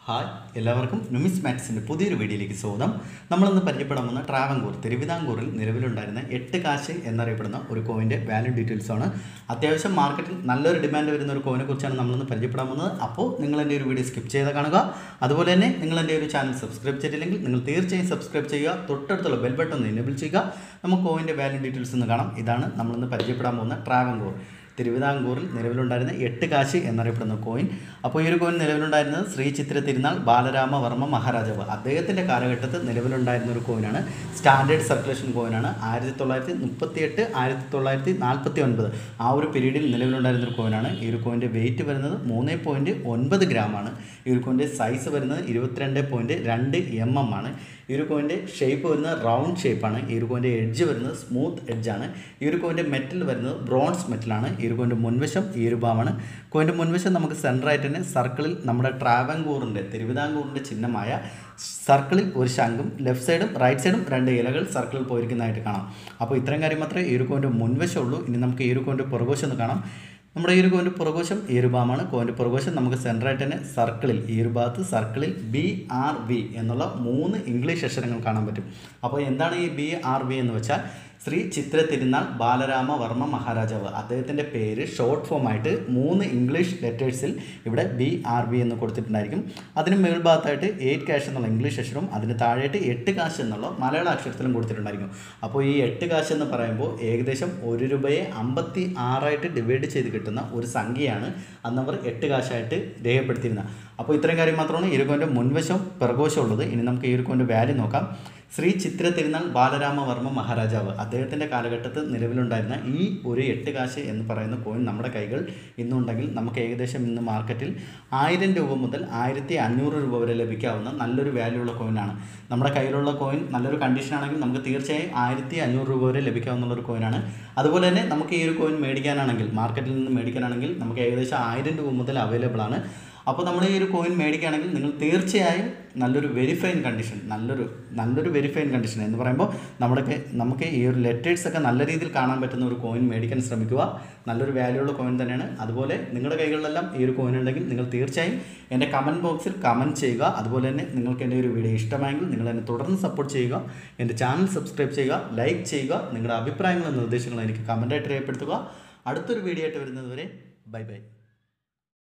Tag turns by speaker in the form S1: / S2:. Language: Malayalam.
S1: ഹായ് എല്ലാവർക്കും നുമിസ് മാക്സിൻ്റെ പുതിയൊരു വീഡിയോയിലേക്ക് സ്വാഗതം നമ്മളിന്ന് പരിചയപ്പെടാൻ പോകുന്ന ട്രാവൻകൂർ തിരുവിതാംകൂറിൽ നിലവിലുണ്ടായിരുന്ന എട്ട് കാശ് എന്നറിയപ്പെടുന്ന ഒരു കോയിൻ്റെ വാല്യൂ ഡീറ്റെയിൽസ് ആണ് അത്യാവശ്യം മാർക്കറ്റിൽ നല്ലൊരു ഡിമാൻഡ് വരുന്ന ഒരു കോയിനെ കുറിച്ചാണ് നമ്മളിന്ന് പരിചയപ്പെടാൻ പോകുന്നത് അപ്പോൾ നിങ്ങൾ എൻ്റെ ഒരു വീഡിയോ സ്കിപ്പ് ചെയ്ത് കാണുക അതുപോലെ തന്നെ നിങ്ങൾ എൻ്റെ ഒരു ചാനൽ സബ്സ്ക്രൈബ് ചെയ്തില്ലെങ്കിൽ നിങ്ങൾ തീർച്ചയായും സബ്സ്ക്രൈബ് ചെയ്യുക തൊട്ടടുത്തുള്ള ബെൽ ബട്ടൺ ഒന്ന് എനേബിൾ ചെയ്യുക നമുക്ക് കോയിൻ്റെ വാല്യൂ ഡീറ്റെയിൽസ് ഒന്ന് കാണാം ഇതാണ് നമ്മളിന്ന് പരിചയപ്പെടാൻ പോകുന്ന ട്രാവൻകൂർ തിരുവിതാംകൂറിൽ നിലവിലുണ്ടായിരുന്ന എട്ട് കാശ് എന്നറിയപ്പെടുന്ന കോയിൻ അപ്പോൾ ഈ ഒരു കോയിൻ നിലവിലുണ്ടായിരുന്നത് ശ്രീ ചിത്ര തിരുനാൾ ബാലരാമവർമ്മ മഹാരാജാവ് അദ്ദേഹത്തിൻ്റെ കാലഘട്ടത്തിൽ നിലവിലുണ്ടായിരുന്ന ഒരു കോയിനാണ് സ്റ്റാൻഡേർഡ് സർക്കുലേഷൻ കോയിനാണ് ആയിരത്തി തൊള്ളായിരത്തി മുപ്പത്തി എട്ട് ആയിരത്തി തൊള്ളായിരത്തി നാൽപ്പത്തി ഒൻപത് ആ ഒരു പീരീഡിൽ നിലവിലുണ്ടായിരുന്ന ഒരു കോയിനാണ് ഈ ഒരു കോയിൻ്റെ വെയിറ്റ് വരുന്നത് മൂന്ന് പോയിൻറ്റ് ഒൻപത് ഗ്രാമാണ് ഈ ഒരു കോയിൻ്റെ സൈസ് വരുന്നത് ഇരുപത്തിരണ്ട് പോയിൻറ്റ് രണ്ട് എം എം ആണ് ഈ ഒരു കോയിൻ്റെ ഷേപ്പ് വരുന്നത് റൗണ്ട് ഷേപ്പാണ് ഈ ഒരു കോയിൻ്റെ എഡ്ജ് വരുന്നത് സ്മൂത്ത് എഡ്ജാണ് ഈ ഒരു കോയിൻ്റെ മെറ്റൽ വരുന്നത് ബ്രോൺസ് മെറ്റലാണ് ഈ ഒരു കോയിൻ്റെ മുൻവശം ഈ ഒരു ഭാവമാണ് കോയിൻ്റെ മുൻവശം നമുക്ക് സെൻറ്ററായിട്ട് തന്നെ സർക്കിളിൽ നമ്മുടെ ട്രാവൻകൂറിൻ്റെ തിരുവിതാംകൂറിൻ്റെ ചിഹ്നമായ സർക്കിളിൽ ഒരു ശംഖും ലെഫ്റ്റ് സൈഡും റൈറ്റ് സൈഡും രണ്ട് ഇലകൾ സർക്കിളിൽ പോയിരിക്കുന്നതായിട്ട് കാണാം അപ്പോൾ ഇത്രയും കാര്യം മാത്രമേ ഈ ഒരു കോയിൻ്റെ മുൻവശം ഉള്ളൂ ഇനി നമുക്ക് ഈ ഒരു കോയിൻ്റെ പുറകുവശം ഒന്ന് കാണാം നമ്മുടെ ഈ ഒരു കോയിൻ്റെ പുറകുവശം ഈ ഒരു ഭാഗമാണ് കോയിൻ്റെ പുറകുവശം നമുക്ക് സെൻറ്ററായിട്ട് തന്നെ സർക്കിളിൽ ഈ ഒരു ഭാഗത്ത് സർക്കിളിൽ ബി ആർ ബി എന്നുള്ള മൂന്ന് ഇംഗ്ലീഷ് അക്ഷരങ്ങൾ കാണാൻ പറ്റും അപ്പോൾ എന്താണ് ഈ ബി ആർ ബി എന്ന് വെച്ചാൽ ശ്രീ ചിത്ര തിരുനാൾ ബാലരാമ വർമ്മ മഹാരാജാവ് അദ്ദേഹത്തിൻ്റെ പേര് ഷോർട്ട് ഫോം ആയിട്ട് മൂന്ന് ഇംഗ്ലീഷ് ലെറ്റേഴ്സിൽ ഇവിടെ ബി ആർ ബി എന്ന് കൊടുത്തിട്ടുണ്ടായിരിക്കും അതിന് മേൽഭാഗത്തായിട്ട് എയ്റ്റ് ക്യാഷ് എന്നുള്ള ഇംഗ്ലീഷ് അക്ഷരവും അതിന് താഴെയായിട്ട് എട്ട് കാശ് എന്നുള്ള മലയാള അക്ഷരത്തിലും കൊടുത്തിട്ടുണ്ടായിരിക്കും അപ്പോൾ ഈ എട്ട് കാശ് എന്ന് പറയുമ്പോൾ ഏകദേശം ഒരു രൂപയെ അമ്പത്തി ആറായിട്ട് ഡിവൈഡ് ചെയ്ത് കിട്ടുന്ന ഒരു സംഖ്യയാണ് അന്നവർ എട്ട് കാശായിട്ട് രേഖപ്പെടുത്തിയിരുന്നത് അപ്പോൾ ഇത്രയും കാര്യം മാത്രമാണ് ഇരുക്കോൻ്റെ മുൻവശം പിറകോശം ഉള്ളത് ഇനി നമുക്ക് ഈ ഇരുക്കോൻ്റെ വാല്യൂ നോക്കാം ശ്രീ ചിത്ര തിരുനാൾ ബാലരാമവർമ്മ മഹാരാജാവ് അദ്ദേഹത്തിൻ്റെ കാലഘട്ടത്തിൽ നിലവിലുണ്ടായിരുന്ന ഈ ഒരു എട്ട് കാശ് എന്ന് പറയുന്ന കോയിൻ നമ്മുടെ കൈകൾ ഇന്നുണ്ടെങ്കിൽ നമുക്ക് ഏകദേശം ഇന്ന് മാർക്കറ്റിൽ ആയിരം രൂപ മുതൽ ആയിരത്തി അഞ്ഞൂറ് രൂപ വരെ ലഭിക്കാവുന്ന നല്ലൊരു വാല്യൂ ഉള്ള കോയിനാണ് നമ്മുടെ കയ്യിലുള്ള കോയിൻ നല്ലൊരു കണ്ടീഷൻ ആണെങ്കിൽ നമുക്ക് തീർച്ചയായും ആയിരത്തി അഞ്ഞൂറ് രൂപ വരെ ലഭിക്കാവുന്ന ഒരു കോയിനാണ് അതുപോലെ തന്നെ നമുക്ക് ഈ ഒരു കോയിൻ മേടിക്കാനാണെങ്കിൽ മാർക്കറ്റിൽ നിന്ന് മേടിക്കാനാണെങ്കിൽ നമുക്ക് ഏകദേശം ആയിരം രൂപ മുതൽ അവൈലബിൾ ആണ് അപ്പോൾ നമ്മൾ ഈ ഒരു കോയിൻ മേടിക്കുകയാണെങ്കിൽ നിങ്ങൾ തീർച്ചയായും നല്ലൊരു വെരിഫൈൻ കണ്ടീഷൻ നല്ലൊരു നല്ലൊരു വെരിഫൈൻ കണ്ടീഷൻ എന്ന് പറയുമ്പോൾ നമ്മുടെ നമുക്ക് ഈ ഒരു ലെറ്റേഴ്സ് ഒക്കെ നല്ല രീതിയിൽ കാണാൻ പറ്റുന്ന ഒരു കോയിൻ മേടിക്കാൻ ശ്രമിക്കുക നല്ലൊരു വാല്യൂ ഉള്ള കോയിൻ തന്നെയാണ് അതുപോലെ നിങ്ങളുടെ കൈകളിലെല്ലാം ഈ ഒരു കോയിൻ ഉണ്ടെങ്കിൽ നിങ്ങൾ തീർച്ചയായും എൻ്റെ കമൻറ്റ് ബോക്സിൽ കമൻറ്റ് ചെയ്യുക അതുപോലെ തന്നെ നിങ്ങൾക്ക് എൻ്റെ ഒരു വീഡിയോ ഇഷ്ടമായെങ്കിൽ നിങ്ങൾ എന്നെ തുടർന്ന് സപ്പോർട്ട് ചെയ്യുക എൻ്റെ ചാനൽ സബ്സ്ക്രൈബ് ചെയ്യുക ലൈക്ക് ചെയ്യുക നിങ്ങളുടെ അഭിപ്രായങ്ങളും നിർദ്ദേശങ്ങളും എനിക്ക് കമൻറ്റായിട്ട് രേഖപ്പെടുത്തുക അടുത്തൊരു വീഡിയോ ആയിട്ട് വരുന്നത് വരെ ബൈ ബൈ